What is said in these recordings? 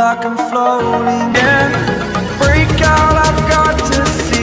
like I'm floating. Yeah, break out, I've got to see.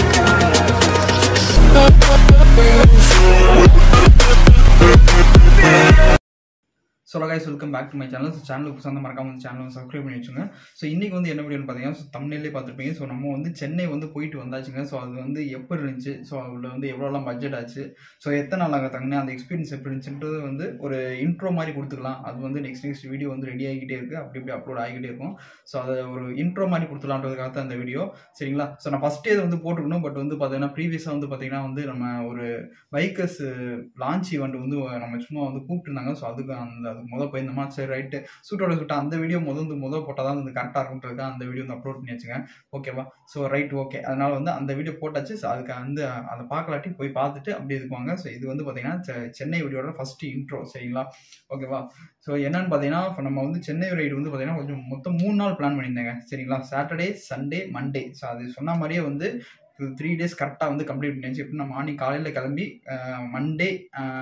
So guys welcome back to my channel so சேனலுக்கு சொந்த மறக்காம வந்து channel subscribe பண்ணி வச்சுங்க so இன்றைக்கி வந்து என்ன வீடியோன்னு பார்த்தீங்கன்னா ஸோ தமிழ்லேயே பார்த்துருப்பீங்க ஸோ நம்ம வந்து சென்னை வந்து போயிட்டு வந்தாச்சுங்க ஸோ அது வந்து எப்படி இருந்துச்சு ஸோ அதில் வந்து எவ்வளோலாம் பட்ஜெட் ஆச்சு ஸோ எத்தனை நாள் அங்கே தங்கினேன் அந்த எக்ஸ்பீரியன்ஸ் எப்படி இருந்துச்சுன்றது வந்து ஒரு இன்ட்ரோ மாதிரி கொடுத்துக்கலாம் அது வந்து நெக்ஸ்ட் நெக்ஸ்ட் வீடியோ வந்து ரெடி ஆகிக்கிட்டே இருக்குது அப்படி இப்படி அப்லோட் ஆகிக்கிட்டே இருக்கும் ஸோ அதை ஒரு இன்ட்ரோ மாதிரி கொடுத்துலான்றதுக்காக தான் அந்த வீடியோ சரிங்களா ஸோ நான் ஃபஸ்ட்டே இதை வந்து போட்டுக்கணும் பட் வந்து பார்த்தீங்கன்னா ப்ரீவியஸாக வந்து பார்த்தீங்கன்னா வந்து நம்ம ஒரு பைக்கர்ஸ் லான்ச் ஈவெண்ட் வந்து நம்ம சும்மா வந்து கூப்பிட்டுருந்தாங்க ஸோ அதுக்கு அந்த அதுக்கு முதல் போயிருந்தோமா சரி ரைட்டு சூட்டோட சூட்டா அந்த வீடியோ முதல் வந்து முதல் போட்டால் தான் வந்து கரெக்டாக இருக்குன்றது அந்த வீடியோ வந்து அப்லோட் பண்ணி வச்சுங்க ஓகேவா ஸோ ரைட் ஓகே அதனால வந்து அந்த வீடியோ போட்டாச்சு ஸோ அதுக்கு வந்து அதை பார்க்கலாட்டி போய் பார்த்துட்டு அப்படி இதுக்குவாங்க ஸோ இது வந்து பார்த்தீங்கன்னா செ- சென்னை வீடியோட ஃபர்ஸ்ட் இன்ட்ரோ சரிங்களா ஓகேவா ஸோ என்னன்னு பார்த்தீங்கன்னா இப்போ நம்ம வந்து சென்னை ரைடு வந்து பார்த்தீங்கன்னா கொஞ்சம் மொத்தம் மூணு நாள் பிளான் பண்ணியிருந்தேங்க சரிங்களா சாட்டர்டே சண்டே மண்டே ஸோ அது சொன்ன மாதிரியே வந்து த்ரீ டேஸ் கரெக்டாக வந்து கம்ப்ளீட் பண்ணியாச்சு எப்படின்னா மார்னிங் காலையில் கிளம்பி மண்டே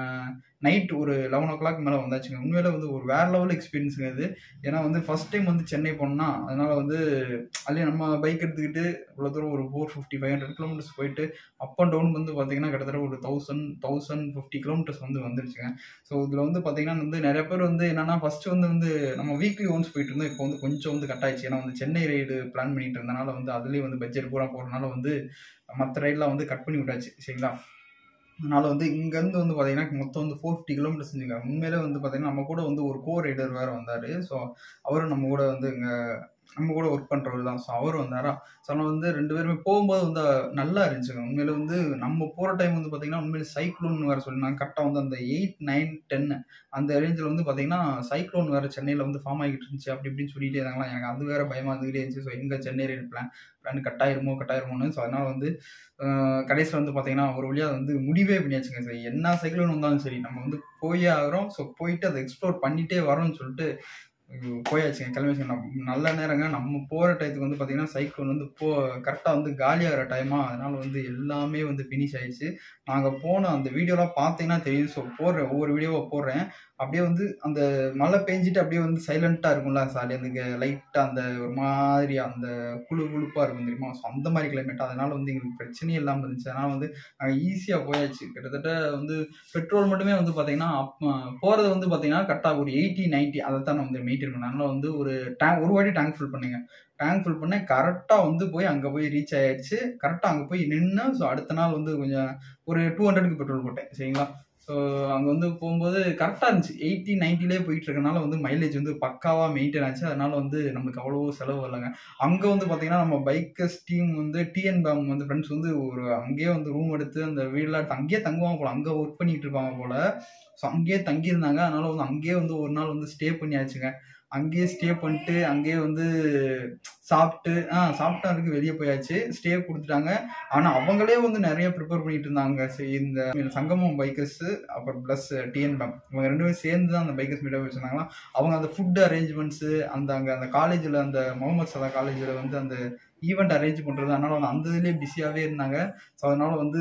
நைட் ஒரு லெவன் ஓ கிளாக் மேலே வந்தாச்சுங்க உண்மையில வந்து ஒரு வேற லெவல் எக்ஸ்பீரியன்ஸுங்க இது ஏன்னா வந்து ஃபர்ஸ்ட் டைம் வந்து சென்னை போனோம்னா அதனால வந்து அதுலேயே நம்ம பைக் எடுத்துக்கிட்டு இவ்வளோ தூரம் ஒரு four fifty five hundred kilometres போயிட்டு அப் அண்ட் டவுன் வந்து பார்த்தீங்கன்னா கிட்டத்தட்ட ஒரு தௌசண்ட் தௌசண்ட் ஃபிஃப்டி கிலோமீட்டர்ஸ் வந்து வந்துருச்சுங்க ஸோ இதில் வந்து பார்த்தீங்கன்னா வந்து நிறைய பேர் வந்து என்னன்னா ஃபர்ஸ்ட் வந்து வந்து நம்ம வீக்லி ஒன்ஸ் போயிட்டு இருந்தோம் இப்போ வந்து கொஞ்சம் வந்து கட் ஆயிடுச்சு ஏன்னா வந்து சென்னை ரைடு பிளான் பண்ணிட்டு இருந்தனால வந்து அதுலேயே வந்து பட்ஜெட் பூரா போகிறனால வந்து மற்ற ரைடெலாம் வந்து கட் பண்ணி விட்டாச்சு சரிங்களா அதனால வந்து இங்கேருந்து வந்து பார்த்தீங்கன்னா மொத்தம் வந்து ஃபோர் ஃபிஃப்டி கிலோமீட்டர்ஸ் செஞ்சுங்க உண்மையிலே வந்து பார்த்தீங்கன்னா நம்ம கூட வந்து ஒரு கோ ரைடர் வேறு வந்தார் ஸோ அவரும் நம்ம கூட வந்து இங்கே நம்ம கூட ஒர்க் பண்ணுறவர் தான் ஸோ அவர் வந்தாரா ஸோ நம்ம வந்து ரெண்டு பேருமே போகும்போது வந்து நல்லா இருந்துச்சுங்க உண்மையில வந்து நம்ம போகிற டைம் வந்து பார்த்தீங்கன்னா உண்மையில சைக்ளோன் வேறு சொல்லினாங்க கரெக்டாக வந்து அந்த எயிட் நைன் டென் அந்த ரேஞ்சில் வந்து பார்த்தீங்கன்னா சைக்ளோன் வேறு சென்னையில் வந்து ஃபார்ம் ஆகிட்டு இருந்துச்சு அப்படி இப்படின்னு சொல்லிட்டே இருந்தாங்களா எனக்கு அது வேறு பயமாக இருந்துகிட்டே இருந்துச்சு ஸோ எங்கே சென்னை ரைடு பிளான் பிளான் கட்டாயிருமோ கட்டாயிருமோன்னு ஸோ அதனால் வந்து கடைசியில் வந்து பார்த்தீங்கன்னா ஒரு வழியாக வந்து முடிவே பண்ணியாச்சுங்க சரி என்ன சைக்கிள் வந்தாலும் சரி நம்ம வந்து போயே ஆகிறோம் ஸோ போயிட்டு அதை எக்ஸ்ப்ளோர் பண்ணிட்டே வரோம்னு சொல்லிட்டு உம், போயாச்சுங்க கிளம்பிச்சு நம்ம நல்ல நேரங்க நம்ம போகிற டயத்துக்கு வந்து பார்த்தீங்கன்னா சைக்கிள் வந்து போ கரெக்டாக வந்து காலியாகிற டைமா அதனால வந்து எல்லாமே வந்து ஃபினிஷ் ஆயிடுச்சு நாங்கள் போன அந்த வீடியோலாம் பார்த்தீங்கன்னா தெரியும் ஸோ போடுறேன் ஒவ்வொரு வீடியோவாக போடுறேன் அப்படியே வந்து அந்த மழை பெஞ்சிட்டு அப்படியே வந்து சைலண்ட்டாக இருக்கும்ல சாரி அந்த லைட்டாக அந்த ஒரு மாதிரி அந்த குழு குழுப்பாக இருக்கும் தெரியுமா ஸோ அந்த மாதிரி கிளைமேட் அதனால வந்து எங்களுக்கு பிரச்சனையே இல்லாமல் இருந்துச்சு அதனால் வந்து நாங்கள் ஈஸியாக போயாச்சு கிட்டத்தட்ட வந்து பெட்ரோல் மட்டுமே வந்து பார்த்தீங்கன்னா போகிறது வந்து பார்த்தீங்கன்னா கரெக்டாக ஒரு எயிட்டி நைன்ட்டி அதை தான் நான் வந்து மெயின்டைன் பண்ணேன் அதனால் வந்து ஒரு டேங்க் ஒரு வாட்டி டேங்க் ஃபில் பண்ணுங்க டேங்க் ஃபில் பண்ணேன் கரெக்டாக வந்து போய் அங்கே போய் ரீச் ஆயிடுச்சு கரெக்டாக அங்கே போய் நின்று ஸோ அடுத்த நாள் வந்து கொஞ்சம் ஒரு டூ ஹண்ட்ரடுக்கு பெட்ரோல் போட்டேன் சரிங்களா ஸோ அங்கே வந்து போகும்போது கரெக்டாக இருந்துச்சு எயிட்டி நைன்ட்டிலே போயிட்டு இருக்கனால வந்து மைலேஜ் வந்து பக்காவாக மெயின்டைன் ஆச்சு அதனால வந்து நம்மளுக்கு அவ்வளோ செலவு இல்லைங்க அங்கே வந்து பார்த்தீங்கன்னா நம்ம பைக்கர்ஸ் டீம் வந்து டிஎன் பேம் வந்து ஃப்ரெண்ட்ஸ் வந்து ஒரு அங்கேயே வந்து ரூம் எடுத்து அந்த வீடெலாம் எடுத்து அங்கேயே தங்குவாங்க போல அங்கே ஒர்க் பண்ணிட்டு இருப்பாங்க போல ஸோ அங்கேயே தங்கியிருந்தாங்க அதனால வந்து அங்கேயே வந்து ஒரு நாள் வந்து ஸ்டே பண்ணியாச்சுங்க அங்கேயே ஸ்டே பண்ணிட்டு அங்கேயே வந்து சாப்பிட்டு ஆ சாப்பிட்டா அதுக்கு வெளியே போயாச்சு ஸ்டே கொடுத்துட்டாங்க ஆனால் அவங்களே வந்து நிறைய ப்ரிப்பேர் பண்ணிட்டு இருந்தாங்க சரி இந்த சங்கமம் பைக்கர்ஸ் அப்புறம் ப்ளஸ் டிஎன் பேம் இவங்க ரெண்டு பேரும் சேர்ந்து தான் அந்த பைக்கர்ஸ் மீட்டப் வச்சுருந்தாங்களா அவங்க அந்த ஃபுட் அரேஞ்ச்மெண்ட்ஸு அந்த அங்கே அந்த காலேஜில் அந்த முகமது சதா காலேஜில் வந்து அந்த ஈவெண்ட் அரேஞ்ச் பண்ணுறது அதனால வந்து அந்த இதுலேயே பிஸியாகவே இருந்தாங்க ஸோ அதனால வந்து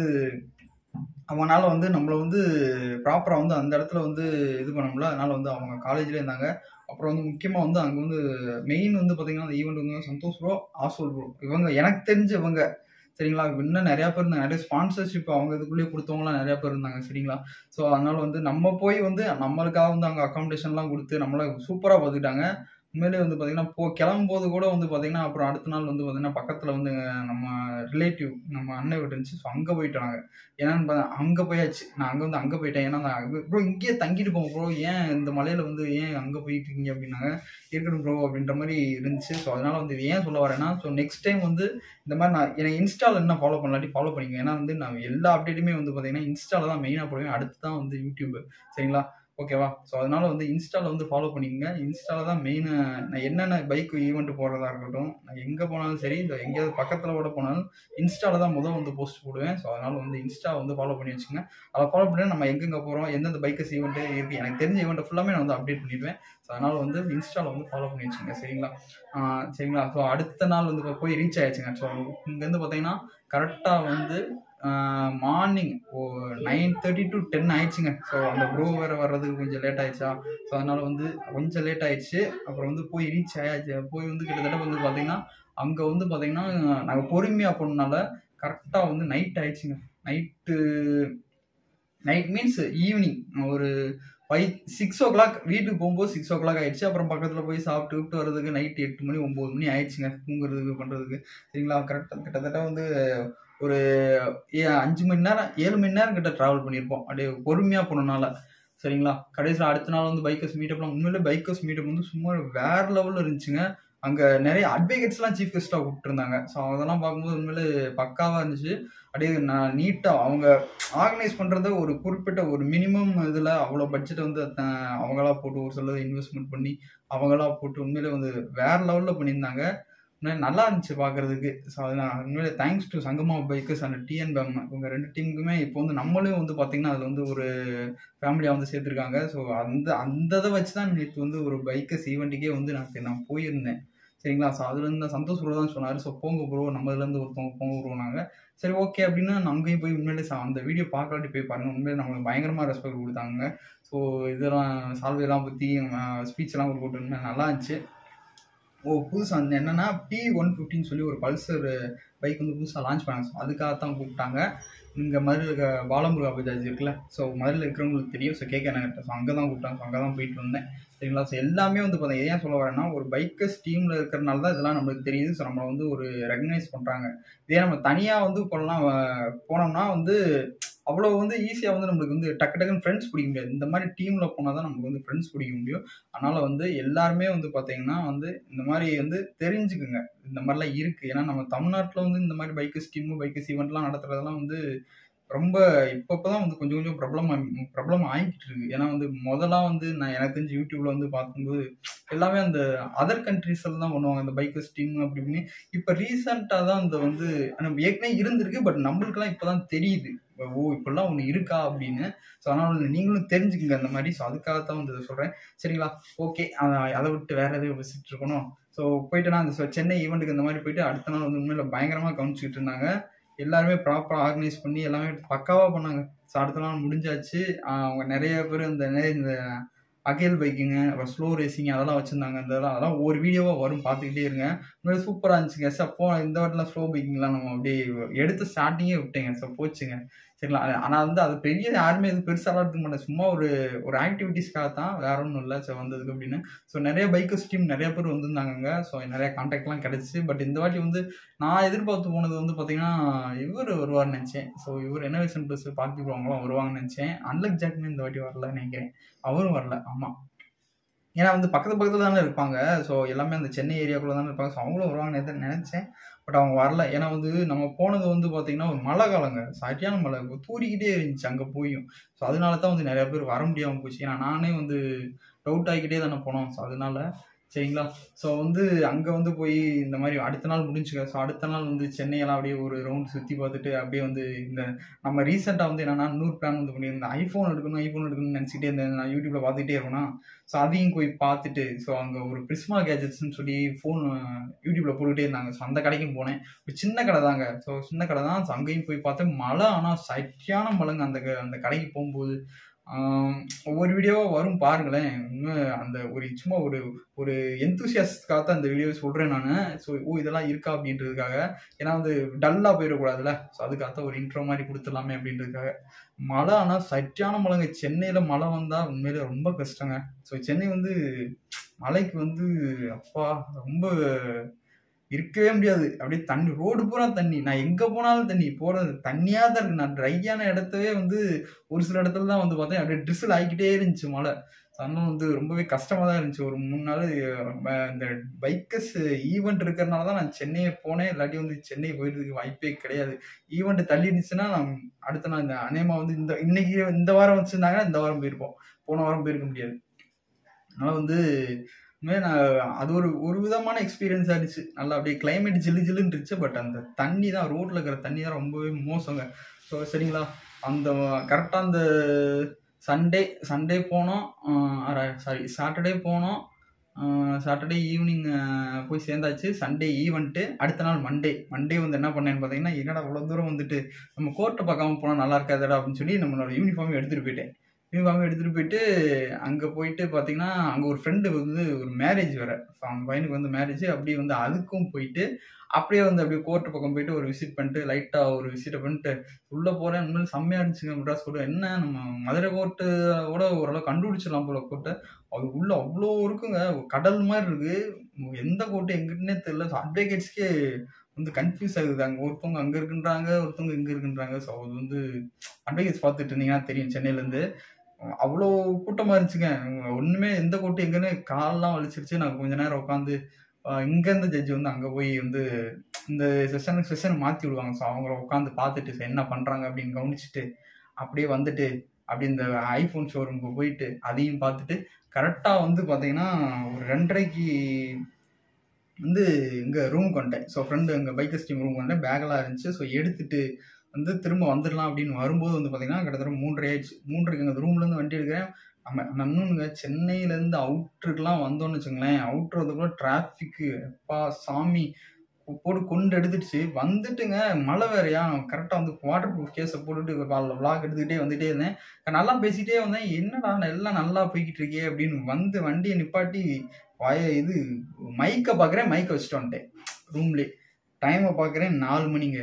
அவனால வந்து நம்மளை வந்து ப்ராப்பராக வந்து அந்த இடத்துல வந்து இது பண்ண முடியல அதனால வந்து அவங்க காலேஜ்லேயே இருந்தாங்க அப்புறம் வந்து முக்கியமாக வந்து அங்கே வந்து மெயின் வந்து பார்த்தீங்கன்னா அந்த ஈவெண்ட் வந்து சந்தோஷ் ப்ரோ ஆசோல் ப்ரோ இவங்க எனக்கு தெரிஞ்ச இவங்க சரிங்களா இன்னும் நிறையா பேர் இருந்தாங்க நிறைய ஸ்பான்சர்ஷிப் அவங்க இதுக்குள்ளேயே கொடுத்தவங்களாம் நிறையா பேர் இருந்தாங்க சரிங்களா ஸோ அதனால வந்து நம்ம போய் வந்து நம்மளுக்காக வந்து அங்கே அக்காமடேஷன்லாம் கொடுத்து நம்மளை சூப்பராக பார்த்துக்கிட்டாங்க உண்மையிலே வந்து பார்த்தீங்கன்னா போ கிளம்பும்போது கூட வந்து பார்த்தீங்கன்னா அப்புறம் அடுத்த நாள் வந்து பார்த்தீங்கன்னா பக்கத்தில் வந்து நம்ம ரிலேட்டிவ் நம்ம அண்ணன் வீட்டு இருந்துச்சு ஸோ அங்கே போயிட்டாங்க ஏன்னான்னு பார்த்தா அங்கே போயாச்சு நான் அங்கே வந்து அங்கே போயிட்டேன் ஏன்னா ப்ரோ இங்கேயே தங்கிட்டு போங்க ப்ரோ ஏன் இந்த மலையில் வந்து ஏன் அங்கே போயிட்டு இருக்கீங்க அப்படின்னாங்க இருக்கட்டும் ப்ரோ அப்படின்ற மாதிரி இருந்துச்சு ஸோ அதனால வந்து இது ஏன் சொல்ல வரேன்னா ஸோ நெக்ஸ்ட் டைம் வந்து இந்த மாதிரி நான் எனக்கு இன்ஸ்டாவில் என்ன ஃபாலோ பண்ணலாட்டி ஃபாலோ பண்ணிங்க ஏன்னா வந்து நான் எல்லா அப்டேட்டுமே வந்து பார்த்தீங்கன்னா இன்ஸ்டாவில் தான் மெயினாக போடுவேன் அடுத்து தான் வந்து யூடியூப் சரிங்களா ஓகேவா ஸோ அதனால வந்து இன்ஸ்டாவில் வந்து ஃபாலோ பண்ணிக்கங்க இன்ஸ்டாவில் தான் மெயின் நான் என்னென்ன பைக் ஈவெண்ட் போடுறதா இருக்கட்டும் நான் எங்கே போனாலும் சரி இல்லை எங்கேயாவது பக்கத்தில் கூட போனாலும் இன்ஸ்டாவில் தான் முதல் வந்து போஸ்ட் போடுவேன் ஸோ அதனால் வந்து இன்ஸ்டா வந்து ஃபாலோ பண்ணி வச்சுங்க அதை ஃபாலோ பண்ணி நம்ம எங்கெங்கே போகிறோம் எந்தெந்த பைக்கஸ் ஈவெண்ட்டு இருக்குது எனக்கு தெரிஞ்ச ஈவெண்ட்டை ஃபுல்லாமே நான் வந்து அப்டேட் பண்ணிடுவேன் ஸோ அதனால் வந்து இன்ஸ்டாவில் வந்து ஃபாலோ பண்ணி வச்சுங்க சரிங்களா ஆஹ் சரிங்களா ஸோ அடுத்த நாள் வந்து போய் ரீச் ஆயிடுச்சுங்க ஸோ இங்கேருந்து பார்த்தீங்கன்னா கரெக்டாக வந்து morning oh nine thirty to ten ஆயிடுச்சுங்க ஸோ அந்த ப்ரோ வேறு வர்றதுக்கு கொஞ்சம் லேட் ஆயிடுச்சா ஸோ அதனால வந்து கொஞ்சம் லேட் ஆயிடுச்சு அப்புறம் வந்து போய் ரீச் ஆயாச்சு போய் வந்து கிட்டத்தட்ட வந்து பார்த்தீங்கன்னா அங்கே வந்து பார்த்தீங்கன்னா நாங்கள் பொறுமையாக போனனால கரெக்டாக வந்து நைட் ஆயிடுச்சுங்க நைட்டு நைட் மீன்ஸ் ஈவினிங் ஒரு ஃபைவ் சிக்ஸ் ஓ கிளாக் வீட்டுக்கு போகும்போது சிக்ஸ் ஓ கிளாக் ஆயிடுச்சு அப்புறம் பக்கத்தில் போய் சாப்பிட்டு விட்டு வர்றதுக்கு நைட் எட்டு மணி ஒம்பது மணி ஆயிடுச்சுங்க தூங்குறதுக்கு பண்ணுறதுக்கு சரிங்களா கரெக்டாக கிட்டத்தட்ட வந்து ஒரு ஏ- அஞ்சு மணி நேரம் ஏழு மணி நேரம் கிட்ட ட்ராவல் பண்ணியிருப்போம் அப்படியே பொறுமையாக போனனால சரிங்களா கடைசியில் அடுத்த நாள் வந்து பைக்கர்ஸ் மீட்டப்லாம் உண்மையிலே பைக்கர்ஸ் மீட்டப் வந்து சும்மா வேற லெவலில் இருந்துச்சுங்க அங்கே நிறைய அட்வொகேட்ஸ்லாம் சீஃப் கெஸ்ட்டாக கூப்பிட்டுருந்தாங்க ஸோ அதெல்லாம் பார்க்கும்போது உண்மையிலே பக்காவாக இருந்துச்சு அப்படியே நான் நீட்டாக அவங்க ஆர்கனைஸ் பண்ணுறத ஒரு குறிப்பிட்ட ஒரு மினிமம் இதில் அவ்வளோ பட்ஜெட்டை வந்து அத்த- அவங்களா போட்டு ஒரு சிலது இன்வெஸ்ட்மெண்ட் பண்ணி அவங்களா போட்டு உண்மையிலே வந்து வேற லெவலில் பண்ணியிருந்தாங்க உண்மையிலே நல்லா இருந்துச்சு பார்க்கறதுக்கு ஸோ அது நான் உண்மையிலே thanks to Sangama bikers and TN fam இவங்க ரெண்டு டீமுக்குமே இப்போ வந்து நம்மளும் வந்து பார்த்தீங்கன்னா அதில் வந்து ஒரு ஃபேமிலியாக வந்து சேர்த்துருக்காங்க ஸோ அந்த அந்த இதை வச்சு தான் நேற்று வந்து ஒரு பைக்கர்ஸ் ஈவெண்ட்டுக்கே வந்து நான் நான் போயிருந்தேன் சரிங்களா ஸோ அதுலேருந்து சந்தோஷ் ப்ரோ தான் சொன்னார் ஸோ போங்க ப்ரோ நம்ம இதுலேருந்து ஒருத்தவங்க போங்க ப்ரோ நாங்கள் சரி ஓகே அப்படின்னு நான் அங்கேயும் போய் உண்மையிலே சா- அந்த வீடியோ பார்க்கலாட்டி போய் பாருங்க உண்மையிலே நம்மளுக்கு பயங்கரமாக ரெஸ்பெக்ட் கொடுத்தாங்க ஸோ இதெல்லாம் சால்வையெல்லாம் பற்றி ஸ்பீச்செல்லாம் கொடுத்து உண்மையிலே நல்லா இருந்துச்சு ஓ புதுசாக அந்த என்னன்னா பி ஒன் ஃபிஃப்டின்னு சொல்லி ஒரு பல்சர் பைக் வந்து புதுசாக லான்ச் பண்ணாங்க ஸோ அதுக்காக தான் கூப்பிட்டாங்க இங்கே மதுரையில் இருக்க பாலமுருகா பஜாஜ் இருக்குல்ல ஸோ மதுரையில் இருக்கிறவங்களுக்கு தெரியும் ஸோ கேட்க நகர்ட்ட ஸோ அங்கே தான் கூப்பிட்டாங்க ஸோ அங்கே தான் போயிட்டு வந்தேன் சரிங்களா ஸோ எல்லாமே வந்து பார்த்தீங்க ஏன் சொல்ல வரேன்னா ஒரு பைக்கர்ஸ் டீமில் இருக்கிறனால தான் இதெல்லாம் நம்மளுக்கு தெரியுது ஸோ நம்மளை வந்து ஒரு ரெகனைஸ் பண்ணுறாங்க இதே நம்ம தனியாக வந்து இப்போலாம் போனோம்னா வந்து அவ்வளோ வந்து ஈஸியாக வந்து நம்மளுக்கு வந்து டக்கு டக்குன்னு ஃப்ரெண்ட்ஸ் பிடிக்க முடியாது இந்த மாதிரி டீமில் போனால் தான் நமக்கு வந்து ஃப்ரெண்ட்ஸ் பிடிக்க முடியும் அதனால் வந்து எல்லாருமே வந்து பார்த்தீங்கன்னா வந்து இந்த மாதிரி வந்து தெரிஞ்சுக்குங்க இந்த மாதிரிலாம் இருக்குது ஏன்னா நம்ம தமிழ்நாட்டில் வந்து இந்த மாதிரி பைக்கர்ஸ் டீமு பைக்கர்ஸ் ஈவெண்ட்லாம் நடத்துறதெல்லாம் வந்து ரொம்ப இப்பப்போ தான் வந்து கொஞ்சம் கொஞ்சம் ப்ராப்ளம் ப்ராப்ளம் ஆகிக்கிட்டு இருக்கு ஏன்னா வந்து முதல்லாம் வந்து நான் எனக்கு தெரிஞ்சு யூடியூப்ல வந்து பார்க்கும்போது எல்லாமே அந்த அதர் கண்ட்ரீஸில் தான் பண்ணுவாங்க இந்த பைக்கர்ஸ் டீம் அப்படி இப்படின்னு இப்போ ரீசெண்டாக தான் இந்த வந்து நம்ம ஏற்கனவே இருந்திருக்கு பட் நம்மளுக்கெல்லாம் இப்போ தான் தெரியுது ஓ இப்படிலாம் ஒன்று இருக்கா அப்படின்னு ஸோ அதனால் நீங்களும் தெரிஞ்சுக்குங்க அந்த மாதிரி ஸோ அதுக்காக தான் வந்து இதை சொல்கிறேன் சரிங்களா ஓகே அதை விட்டு வேற எதுவும் விசிட்டு இருக்கணும் ஸோ போயிட்டு நான் அந்த சென்னை ஈவெண்ட்டுக்கு இந்த மாதிரி போயிட்டு அடுத்த நாள் வந்து உண்மையில பயங்கரமாக கவனிச்சுக்கிட்டு இருந்தாங்க எல்லாருமே ப்ராப்பராக ஆர்கனைஸ் பண்ணி எல்லாமே பக்காவாக பண்ணாங்க ஸோ அடுத்த நாள் முடிஞ்சாச்சு ஆஹ் அவங்க நிறைய பேர் இந்த நிறைய இந்த அகேல் பைக்கிங்கு அப்புறம் ஸ்லோ ரேசிங் அதெல்லாம் வச்சுருந்தாங்க இதெல்லாம் அதெல்லாம் ஒரு வீடியோவாக வரும் பார்த்துக்கிட்டே இருங்க உண்மையிலே சூப்பராக இருந்துச்சுங்க சார் அப்போ இந்த வாட்டிலாம் ஸ்லோ பைக்கிங்லாம் நம்ம அப்படியே எடுத்து ஸ்டார்டிங்கே விட்டேங்க சார் போச்சுங்க சரிங்களா ஆனால் வந்து அது பெரிய யாருமே இது பெருசாலாம் எடுத்துக்க மாட்டேன் சும்மா ஒரு ஒரு ஆக்டிவிட்டீஸ்க்காக தான் வேற ஒன்றும் இல்லை சார் வந்ததுக்கு அப்படின்னு ஸோ நிறைய பைக்கர்ஸ் டீம் நிறைய பேர் வந்திருந்தாங்க ஸோ நிறைய கான்டாக்ட்லாம் கிடச்சிச்சு பட் இந்த வாட்டி வந்து நான் எதிர்பார்த்து போனது வந்து பார்த்தீங்கன்னா இவர் வருவார்னு நினச்சேன் ஸோ இவர் என்னவேஷன் ப்ளஸ் பார்த்து போவாங்களாம் வருவாங்கன்னு நினச்சேன் அன்லக் ஜாக்மே இந்த வாட்டி வரலன்னு நினைக்கிறேன் அவரும் வரல ஆமாம் ஏன்னா வந்து பக்கத்து பக்கத்தில் தானே இருப்பாங்க ஸோ எல்லாமே அந்த சென்னை ஏரியாக்குள்ளே தானே இருப்பாங்க ஸோ அவங்களும் வருவாங்கன்னு எதை நினச்சேன் பட் அவங்க வரல ஏன்னா வந்து நம்ம போனது வந்து பார்த்தீங்கன்னா ஒரு மழை காலங்க சரியான மழை தூரிக்கிட்டே இருந்துச்சு அங்கே போயும் ஸோ அதனால தான் வந்து நிறைய பேர் வர முடியாமல் போச்சு ஏன்னா நானே வந்து டவுட் ஆகிக்கிட்டே தானே போனோம் ஸோ அதனால சரிங்களா ஸோ வந்து அங்கே வந்து போய் இந்த மாதிரி அடுத்த நாள் முடிஞ்சுக்க ஸோ அடுத்த நாள் வந்து சென்னையெல்லாம் அப்படியே ஒரு ரவுண்ட் சுற்றி பார்த்துட்டு அப்படியே வந்து இந்த நம்ம ரீசெண்டாக வந்து என்னன்னா நூறு பிளான் வந்து பண்ணியிருந்தேன் ஐஃபோன் எடுக்கணும் ஐஃபோன் எடுக்கணும்னு நினச்சிட்டே இருந்தேன் நான் யூடியூப்ல பார்த்துட்டே இருக்கேனா ஸோ அதையும் போய் பார்த்துட்டு ஸோ அங்கே ஒரு பிரிஸ்மா கேஜெட்ஸ்னு சொல்லி ஃபோன் யூடியூப்ல போட்டுக்கிட்டே இருந்தாங்க ஸோ அந்த கடைக்கும் போனேன் ஒரு சின்ன கடை தாங்க ஸோ சின்ன கடை தான் ஸோ அங்கேயும் போய் பார்த்தேன் மழை ஆனால் சரியான மழைங்க அந்த க- அந்த கடைக்கு போகும்போது ஆம், ஒவ்வொரு வீடியோவாக வரும் பாருங்களேன் உண்மை அந்த ஒரு சும்மா ஒரு ஒரு எந்தூசியாஸ்க்காக தான் இந்த வீடியோ சொல்கிறேன் நான் ஸோ ஓ இதெல்லாம் இருக்கா அப்படின்றதுக்காக ஏன்னா வந்து டல்லாக போயிடக்கூடாதுல்ல ஸோ அதுக்காக தான் ஒரு இன்ட்ரோ மாதிரி கொடுத்துடலாமே அப்படின்றதுக்காக மழை ஆனால் சரியான மழைங்க சென்னையில் மழை வந்தால் உண்மையிலே ரொம்ப கஷ்டங்க ஸோ சென்னை வந்து மழைக்கு வந்து அப்பா ரொம்ப இருக்கவே முடியாது அப்படியே தண்ணி ரோடு பூரா தண்ணி நான் எங்கே போனாலும் தண்ணி போகிறது தண்ணியாக தான் இருக்கு நான் ட்ரையான இடத்தவே வந்து ஒரு சில இடத்துல தான் வந்து பார்த்தேன் அப்படியே ட்ரிஸ்ஸில் ஆகிக்கிட்டே இருந்துச்சு மழை அதனால வந்து ரொம்பவே கஷ்டமாக தான் இருந்துச்சு ஒரு மூணு நாள் அஹ், இந்த பைக்கர்ஸ் ஈவெண்ட் இருக்கிறனால தான் நான் சென்னையை போனேன் இல்லாட்டி வந்து சென்னை போயிடுறதுக்கு வாய்ப்பே கிடையாது ஈவெண்ட் தள்ளி இருந்துச்சுன்னா நான் அடுத்த நாள் இந்த அநேகமாக வந்து இந்த இன்னைக்கு இந்த வாரம் வச்சுருந்தாங்கன்னா இந்த வாரம் போயிருப்போம் போன வாரம் போயிருக்க முடியாது அதனால் வந்து உண்மையாக நான் அது ஒரு ஒரு விதமான எக்ஸ்பீரியன்ஸ் ஆயிடுச்சு நல்லா அப்படியே கிளைமேட் ஜில்லு ஜில்லுன்னு இருந்துச்சு பட் அந்த தண்ணி தான் ரோட்டில் இருக்கிற தண்ணி தான் ரொம்பவே மோசங்க ஸோ சரிங்களா அந்த கரெக்டாக அந்த சண்டே சண்டே போனோம் சாரி சாட்டர்டே போனோம் சாட்டர்டே ஈவினிங் போய் சேர்ந்தாச்சு சண்டே ஈவெண்ட்டு அடுத்த நாள் மண்டே மண்டே வந்து என்ன பண்ணேன்னு பார்த்தீங்கன்னா என்னடா இவ்வளோ தூரம் வந்துட்டு நம்ம கோர்ட்டை பார்க்காம போனால் நல்லா இருக்காதுடா அப்படின்னு சொல்லி நம்மளோட யூனிஃபார்ம் எடுத்துகிட்டு போயிட்டேன் யூனிஃபார்ம் எடுத்துகிட்டு போயிட்டு அங்கே போயிட்டு பார்த்தீங்கன்னா அங்கே ஒரு ஃப்ரெண்டு வந்து ஒரு மேரேஜ் வேறு ஸோ அவங்க பையனுக்கு வந்து மேரேஜ் அப்படியே வந்து அதுக்கும் போயிட்டு அப்படியே வந்து அப்படியே கோர்ட்டு பக்கம் போயிட்டு ஒரு விசிட் பண்ணிட்டு லைட்டாக ஒரு விசிட்டை பண்ணிட்டு உள்ளே போகிறேன் உண்மையில செம்மையாக இருந்துச்சுங்க மெட்ராஸ் கோர்ட்டு என்ன நம்ம மதுரை கோர்ட்டோட ஓரளவு கண்டுபிடிச்சிடலாம் போல கோர்ட்டை அது உள்ள அவ்வளோ இருக்குங்க கடல் மாதிரி இருக்கு எந்த கோர்ட்டு எங்கிட்டனே தெரியல ஸோ அட்வொகேட்ஸ்க்கே வந்து கன்ஃபியூஸ் ஆகுது அங்கே ஒருத்தவங்க அங்கே இருக்குன்றாங்க ஒருத்தவங்க இங்கே இருக்குன்றாங்க ஸோ அது வந்து அட்வொகேட்ஸ் பார்த்துட்டு இருந்தீங்கன்னா தெரியும் சென்னையிலேருந்து அவ்வளோ கூட்டமாக இருந்துச்சுங்க ஒன்றுமே எந்த கோர்ட்டு எங்கன்னு கால்லாம் வலிச்சிருச்சு நான் கொஞ்ச நேரம் உட்காந்து இங்கேருந்து ஜட்ஜி வந்து அங்கே போய் வந்து இந்த செஷனுக்கு செஷனை மாற்றி விடுவாங்க ஸோ அவங்கள உட்காந்து பார்த்துட்டு so என்ன பண்ணுறாங்க அப்படின்னு கவனிச்சுட்டு அப்படியே வந்துட்டு அப்படி இந்த ஐஃபோன் ஷோரூமுக்கு போயிட்டு அதையும் பார்த்துட்டு கரெக்டாக வந்து பார்த்தீங்கன்னா ஒரு ரெண்டரைக்கு வந்து இங்கே ரூமுக்கு வந்துட்டேன் ஸோ ஃப்ரெண்டு எங்கள் பைக் ஸ்டீம் ரூம் வந்துட்டேன் பேக்கெல்லாம் இருந்துச்சு ஸோ எடுத்துட்டு வந்து திரும்ப வந்துடலாம் அப்படின்னு வரும்போது வந்து பார்த்தீங்கன்னா கிட்டத்தட்ட மூன்றரை ஆயிடுச்சு மூன்றரைக்கு எங்கள் ரூம்லேருந்து வண்டி எடுக்கிறேன் நம்ம நான் இன்னொன்றுங்க சென்னையிலேருந்து அவுட்ருக்குலாம் வந்தோம்னு வச்சுங்களேன் அவுட்ரு வரதுக்குள்ள டிராஃபிக்கு அப்பா சாமி போட்டு கொண்டு எடுத்துடுச்சு வந்துட்டுங்க மழை வேறையா கரெக்டாக வந்து வாட்டர் ப்ரூஃப் கேஸை போட்டுட்டு விளாக் எடுத்துக்கிட்டே வந்துட்டே இருந்தேன் நல்லா பேசிட்டே வந்தேன் என்னடா நான் எல்லாம் நல்லா போய்கிட்டு இருக்கே அப்படின்னு வந்து வண்டியை நிப்பாட்டி வாய இது மைக்கை பார்க்குறேன் மைக்கை வச்சுட்டு வந்துட்டேன் ரூம்லே டைமை பார்க்குறேன் நாலு மணிங்க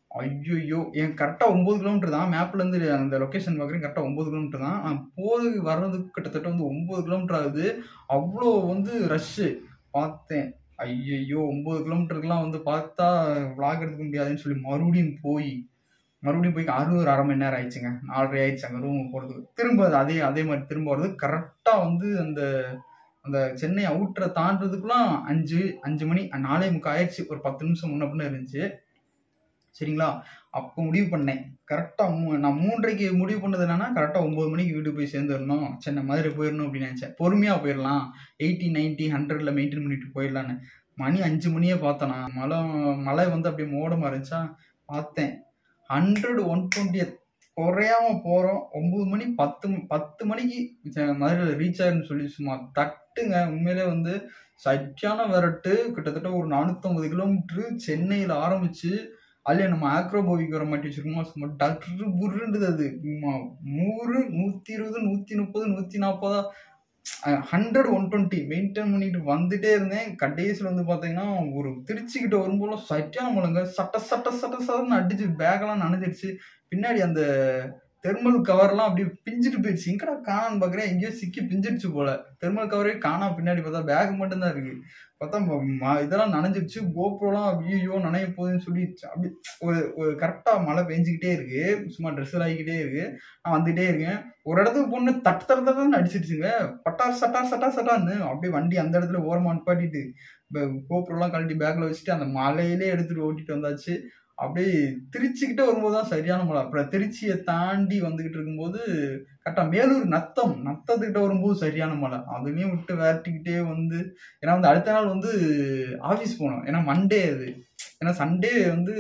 ஐயோ என் கரெக்டாக ஒம்பது கிலோமீட்டர் தான் மேப்லேருந்து அந்த லொக்கேஷன் பார்க்குறேன் கரெக்டாக ஒம்பது கிலோமீட்டர் தான் நான் போது வர்றதுக்கு கிட்டத்தட்ட வந்து ஒம்பது கிலோமீட்டர் ஆகுது அவ்வளோ வந்து ரஷ்ஷு பார்த்தேன் ஐயையோ ஒம்பது கிலோமீட்டருக்குலாம் வந்து பார்த்தா vlog எடுக்க முடியாதுன்னு சொல்லி மறுபடியும் போய் மறுபடியும் போய் அது ஒரு அரை மணி நேரம் ஆயிடுச்சுங்க நாலரை ஆயிடுச்சு அங்கே ரூமுக்கு போகிறதுக்கு திரும்ப அது அதே அதே மாதிரி திரும்ப வர்றது கரெக்டாக வந்து அந்த அந்த சென்னை அவுட்டரை தாண்டதுக்குலாம் அஞ்சு அஞ்சு மணி நாலே முக்கால் ஆயிடுச்சு ஒரு பத்து நிமிஷம் முன்ன பின்ன இருந்துச்சு சரிங்களா அப்போ முடிவு பண்ணேன் கரெக்டாக மூ நான் மூன்றரைக்கு முடிவு பண்ணது என்னன்னா கரெக்டாக ஒம்பது மணிக்கு வீட்டுக்கு போய் சேர்ந்துடணும் சென்னை மதுரை போயிடணும் அப்படின்னு நினச்சேன் பொறுமையாக போயிடலாம் எயிட்டி நைன்ட்டி ஹண்ட்ரடில் மெயின்டைன் பண்ணிட்டு போயிடலான்னு மணி அஞ்சு மணியே பார்த்தேன் நான் மழை மழை வந்து அப்படியே மோடமாக இருந்துச்சா பார்த்தேன் ஹண்ட்ரட் ஒன் டுவெண்ட்டி குறையாம போகிறோம் ஒம்பது மணி பத்து ம- பத்து மணிக்கு ச- மதுரையில் ரீச் ஆயிருன்னு சொல்லி சும்மா தட்டுங்க உண்மையிலே வந்து சரியான விரட்டு கிட்டத்தட்ட ஒரு நானூற்றம்பது கிலோமீட்ரு சென்னையில் ஆரம்பிச்சு அதுல நம்ம ஆக்ரோபோவிக்கு வர மாட்டி வச்சிருக்கோமா சும்மா டக்ரு புருண்டுது அது சும்மா நூறு நூற்றி இருபது நூற்றி முப்பது நூற்றி நாற்பதா ஹண்ட்ரட் ஒன் டுவெண்ட்டி மெயின்டைன் பண்ணிட்டு வந்துட்டே இருந்தேன் கடைசியில் வந்து பார்த்தீங்கன்னா ஒரு திருச்சிக்கிட்ட வரும்போது சரியான மழைங்க சட்ட சட்ட சட்ட சட்டன்னு அடிச்சு பேக்கெல்லாம் நனைஞ்சிருச்சு பின்னாடி அந்த தெர்மல் கவர்லாம் அப்படியே பிஞ்சிட்டு போயிடுச்சு எங்கடா காணான்னு பார்க்குறேன் எங்கேயோ சிக்கி பிஞ்சிடுச்சு போல தெர்மல் கவரே காணா பின்னாடி பார்த்தா பேக் மட்டும்தான் இருக்கு பார்த்தா ம- ம- இதெல்லாம் நனைஞ்சிருச்சு கோப்ரோலாம் ஐயோ நனைய போகுதுன்னு சொல்லி அப்படி ஒரு ஒரு கரெக்டாக மழை பெஞ்சிக்கிட்டே இருக்கு சும்மா ட்ரெஸ் ஆகிக்கிட்டே இருக்கு நான் வந்துகிட்டே இருக்கேன் ஒரு இடத்துக்கு பொண்ணு தட்டு தட்டு தட்டுன்னு அடிச்சிருச்சுங்க பட்டார் சட்டார் சட்டார் சட்டார்னு அப்படியே வண்டி அந்த இடத்துல ஓரமாக நிப்பாட்டிட்டு கோப்ரோலாம் கழட்டி பேக்கில் வச்சுட்டு அந்த மலையிலே எடுத்துட்டு ஓட்டிட்டு வந்தாச்சு அப்படியே திருச்சிக்கிட்ட வரும்போது தான் சரியான மழை அப்புறம் திருச்சியை தாண்டி வந்துகிட்டு இருக்கும்போது கரெக்டாக மேலூர் நத்தம் நத்தத்துக்கிட்ட வரும்போது சரியான மழை அதுலேயும் விட்டு விரட்டிக்கிட்டே வந்து ஏன்னா வந்து அடுத்த நாள் வந்து ஆஃபீஸ் போகணும் ஏன்னா மண்டே அது ஏன்னா சண்டே வந்து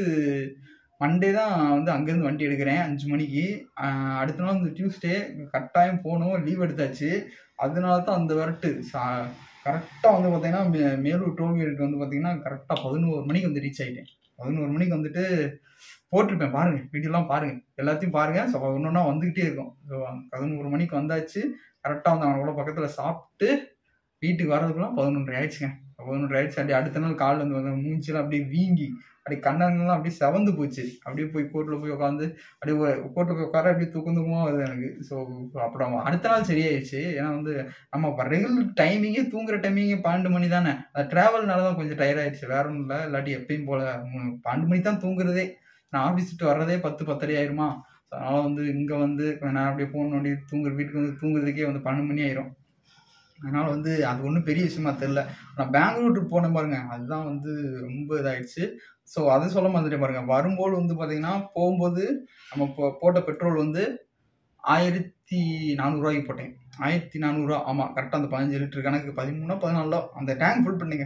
மண்டே தான் வந்து அங்கேருந்து வண்டி எடுக்கிறேன் அஞ்சு மணிக்கு ஆஹ் அடுத்த நாள் வந்து டியூஸ்டே கட்டாயம் போகணும் லீவ் எடுத்தாச்சு அதனால தான் அந்த விரட்டு சா கரெக்டாக வந்து பார்த்தீங்கன்னா மே- மேலூர் டோல்கேட் வந்து பார்த்தீங்கன்னா கரெக்டாக பதினோரு மணிக்கு வந்து ரீச் ஆகிட்டேன் பதினோரு மணிக்கு வந்துட்டு போட்டிருப்பேன் பாருங்க வீடியோலாம் பாருங்க எல்லாத்தையும் பாருங்க ஸோ ஒன்று ஒன்றா வந்துக்கிட்டே இருக்கும் ஸோ பதினோரு மணிக்கு வந்தாச்சு கரெக்டாக வந்து அவனோட பக்கத்தில் சாப்பிட்டு வீட்டுக்கு வர்றதுக்குலாம் பதினொன்றரை ஆயிடுச்சுங்க பதினொன்றரை ஆயிடுச்சு அப்படியே அடுத்த நாள் காலில் வந்து வந்து மூஞ்சிலாம் அப்படியே வீங்கி அப்படியே கண்ணங்கள்லாம் அப்படியே செவந்து போச்சு அப்படியே போய் கோர்ட்டில் போய் உட்காந்து அப்படியே கோர்ட்டில் போய் உட்கார அப்படியே தூக்கம் தூக்கமாக வருது எனக்கு ஸோ அப்புறம் அடுத்த நாள் சரியாயிடுச்சு ஏன்னா வந்து நம்ம ரெகுலர் டைமிங்கே தூங்குற டைமிங்கே பன்னெண்டு மணி தானே அது ட்ராவல்னால தான் கொஞ்சம் டயர்ட் ஆயிடுச்சு வேற ஒன்றும் இல்லை இல்லாட்டி எப்பயும் போல மூணு- பன்னெண்டு மணி தான் தூங்குறதே நான் ஆஃபீஸ் விட்டு வர்றதே பத்து பத்தரை ஆயிருமா ஸோ அதனால் வந்து இங்கே வந்து கொஞ்ச நேரம் அப்படியே ஃபோன் நோண்டி தூங்குற வீட்டுக்கு வந்து தூங்குறதுக்கே வந்து பன்னெண்டு மணி ஆயிரும் அதனால் வந்து அது ஒன்றும் பெரிய விஷயமா தெரில நான் பெங்களூர் trip போனேன் பாருங்க அதுதான் வந்து ரொம்ப இதாயிடுச்சு ஸோ அதை சொல்ல மாதிரியே பாருங்க வரும்போது வந்து பார்த்தீங்கன்னா போகும்போது நம்ம போ- போட்ட பெட்ரோல் வந்து ஆயிரத்தி நானூறுரூவாய்க்கு போட்டேன் ஆயிரத்தி நானூறுரூவா ஆமாம் கரெக்டாக அந்த பதினஞ்சு லிட்டர் கணக்கு பதிமூணோ பதினாலோ அந்த டேங்க் ஃபுல் பண்ணீங்க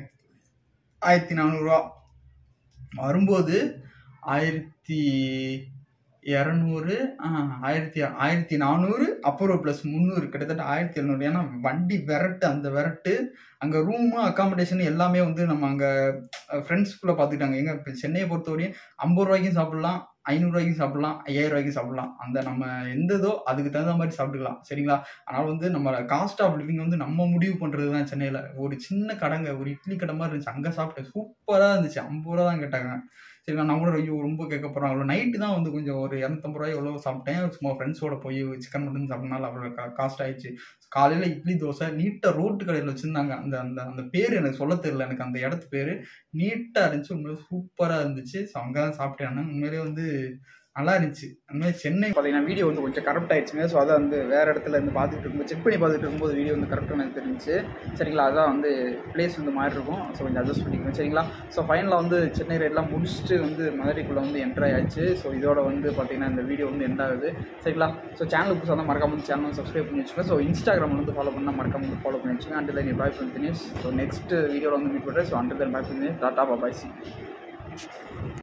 ஆயிரத்தி நானூறுரூவா வரும்போது ஆயிரத்தி இரநூறு ஆயிரத்தி ஆயிரத்தி நானூறு அப்புறம் ப்ளஸ் முந்நூறு கிட்டத்தட்ட ஆயிரத்தி எழுநூறு ஏன்னா வண்டி விரட்டு அந்த விரட்டு அங்கே ரூமு அக்காமடேஷன் எல்லாமே வந்து நம்ம அங்கே ஃப்ரெண்ட்ஸ்குள்ளே பார்த்துக்கிட்டாங்க எங்க இப்போ சென்னையை பொறுத்தவரையும் ஐம்பது ரூபாய்க்கும் சாப்பிட்லாம் ஐநூறுரூவாய்க்கும் சாப்பிட்லாம் ஐயாயிரம் ரூபாய்க்கும் சாப்பிட்லாம் அந்த நம்ம எந்த இதோ அதுக்கு தகுந்த மாதிரி சாப்பிட்டுக்கலாம் சரிங்களா அதனால் வந்து நம்ம காஸ்ட் ஆஃப் லிவிங் வந்து நம்ம முடிவு பண்ணுறது தான் சென்னையில் ஒரு சின்ன கடைங்க ஒரு இட்லி கடை மாதிரி இருந்துச்சு அங்கே சாப்பிட்டேன் சூப்பராக இருந்துச்சு ஐம்பது ரூபா தான் கேட்டாங்க சரிங்களா நான் கூட ஐயோ ரொம்ப கேட்க போகிறேன் அவ்வளோ நைட்டு தான் வந்து கொஞ்சம் ஒரு இரநூத்தம்பது ரூபாய் எவ்வளோ சாப்பிட்டேன் சும்மா ஃப்ரெண்ட்ஸோட போய் சிக்கன் மட்டன் சாப்பிட்னால அவ்வளோ கா காஸ்ட் ஆயிடுச்சு காலையில் இட்லி தோசை நீட்டாக ரோட்டு கடையில் வச்சுருந்தாங்க அந்த அந்த அந்த பேர் எனக்கு சொல்ல தெரியல எனக்கு அந்த இடத்து பேர் நீட்டாக இருந்துச்சு உண்மையிலே சூப்பராக இருந்துச்சு ஸோ அங்கே தான் சாப்பிட்டேன் உண்மையிலே வந்து நல்லா இருந்துச்சு உண்மையிலே சென்னை பார்த்தீங்கன்னா வீடியோ வந்து கொஞ்சம் கரெக்ட் ஆயிடுச்சுங்க ஸோ அதை வந்து வேறு இடத்துல இருந்து பார்த்துட்டு இருக்கும்போது செக் பண்ணி பார்த்துட்டு இருக்கும்போது வீடியோ வந்து கரெக்டாக எனக்கு தெரிஞ்சுச்சு சரிங்களா அதான் வந்து பிளேஸ் வந்து மாறி இருக்கும் ஸோ கொஞ்சம் அட்ஜஸ்ட் பண்ணிக்கணும் சரிங்களா ஸோ ஃபைனலாக வந்து சென்னை ரைட்லாம் முடிச்சுட்டு வந்து மதுரைக்குள்ளே வந்து என்ட்ரு ஆயாச்சு ஸோ இதோட வந்து பார்த்தீங்கன்னா இந்த வீடியோ வந்து எண்ட் ஆகுது சரிங்களா ஸோ சேனலுக்கு புதுசாக தான் மறக்காம வந்து சேனல் சப்ஸ்கிரைப் பண்ணி வச்சுக்கோங்க ஸோ இன்ஸ்டாகிராம் வந்து ஃபாலோ பண்ணால் மறக்காம வந்து ஃபாலோ பண்ணி வச்சுக்கோங்க அண்டில் நீ பாய் பண்ணி ஸோ நெக்ஸ்ட் வீடியோவில் வந்து மீட் பண்ணுறேன் ஸோ அண்டில் பாய் பண்ணி டாட்டா பாய் சி